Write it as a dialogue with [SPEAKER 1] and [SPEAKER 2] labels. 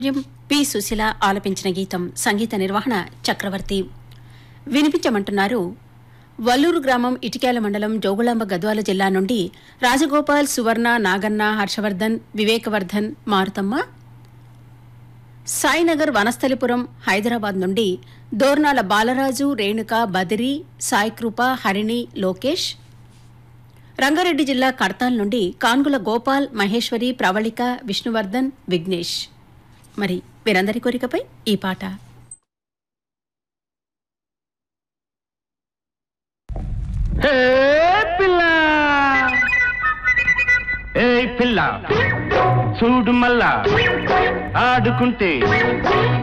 [SPEAKER 1] P Susheela ఆలపించిన గీతం సంగీత నిర్వహణ చక్రవర్తి వినిపించమంటున్నారు వల్లూరు గ్రామం ఇటికేల మండలం జోగులాంబ గద్వాల జిల్లా నుండి రాజగోపాల్ సువర్ణ నాగన్న హర్షవర్ధన్ వివేకవర్ధన్ మారుతమ్మ సాయినగర్ వనస్థలిపురం హైదరాబాద్ నుండి దోర్నాల బాలరాజు రేణుక బదిరి సాయికృప హరిణి లోకేష్ రంగారెడ్డి జిల్లా కడతాల్ నుండి కాన్గుల గోపాల్ మహేశ్వరి ప్రవళిక విష్ణువర్ధన్ విఘ్నేష్ మరి వీరందరి కోరికపై ఈ పాట
[SPEAKER 2] హే పిల్ల ఏ పిల్ల చూడు మల్లా ఆడుకుంటే